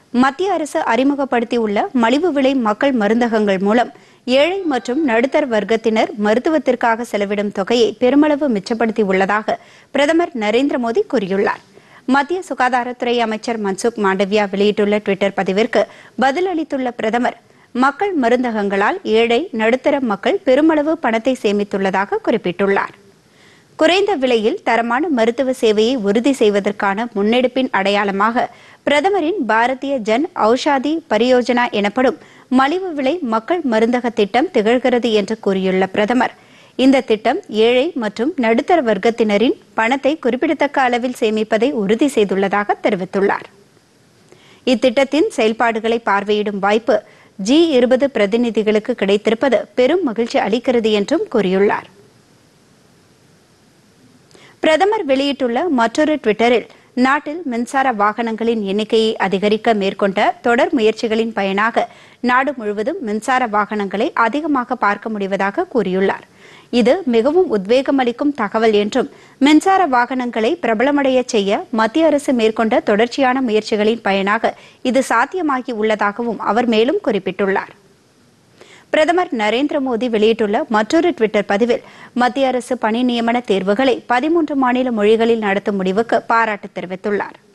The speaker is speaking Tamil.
மத்திய அரசு அறிமுகப்படுத்தியுள்ள மலிவு விலை மக்கள் மருந்தகங்கள் மூலம் ஏழை மற்றும் நடுத்தர வர்க்கத்தினர் மருத்துவத்திற்காக செலவிடும் தொகையை பெருமளவு மிச்சப்படுத்தி உள்ளதாக பிரதமர் நரேந்திர மோடி கூறியுள்ளார் மத்திய சுகாதாரத்துறை அமைச்சர் மன்சுக் மாண்டவியா வெளியிட்டுள்ள டுவிட்டர் பதிவிற்கு பதிலளித்துள்ள பிரதமர் மக்கள் மருந்தகங்களால் ஏழை நடுத்தர மக்கள் பெருமளவு பணத்தை சேமித்துள்ளதாக குறிப்பிட்டுள்ளார் குறைந்த விலையில் தரமான மருத்துவ சேவையை உறுதி செய்வதற்கான முன்னெடுப்பின் அடையாளமாக பிரதமரின் பாரதிய ஜன் ஔஷாதி பரியோஜனா எனப்படும் மலிவு விலை மக்கள் மருந்தக திட்டம் திகழ்கிறது என்று கூறியுள்ள பிரதமர் இந்த திட்டம் ஏழை மற்றும் நடுத்தர வர்க்கத்தினரின் பணத்தை குறிப்பிடத்தக்க அளவில் சேமிப்பதை உறுதி செய்துள்ளதாக தெரிவித்துள்ளார் இத்திட்டத்தின் செயல்பாடுகளை பார்வையிடும் வாய்ப்பு ஜி இருபது பிரதிநிதிகளுக்கு கிடைத்திருப்பது பெரும் மகிழ்ச்சி அளிக்கிறது என்றும் கூறியுள்ளார் பிரதமர் வெளியிட்டுள்ள மற்றொரு டுவிட்டரில் நாட்டில் மின்சார வாகனங்களின் எண்ணிக்கையை அதிகரிக்க மேற்கொண்ட தொடர் முயற்சிகளின் பயனாக நாடு முழுவதும் மின்சார வாகனங்களை அதிகமாக பார்க்க முடிவதாக கூறியுள்ளார் இது மிகவும் உத்வேகமளிக்கும் தகவல் என்றும் மின்சார வாகனங்களை பிரபலமடைய செய்ய மத்திய அரசு மேற்கொண்ட தொடர்ச்சியான முயற்சிகளின் பயனாக இது சாத்தியமாகி உள்ளதாகவும் அவர் மேலும் குறிப்பிட்டுள்ளார் பிரதமர் நரேந்திர மோடி வெளியிட்டுள்ள மற்றொரு டுவிட்டர் பதிவில் மத்திய அரசு பணி நியமன தேர்வுகளை பதிமூன்று மாநில மொழிகளில் நடத்தும் முடிவுக்கு பாராட்டு தெரிவித்துள்ளார்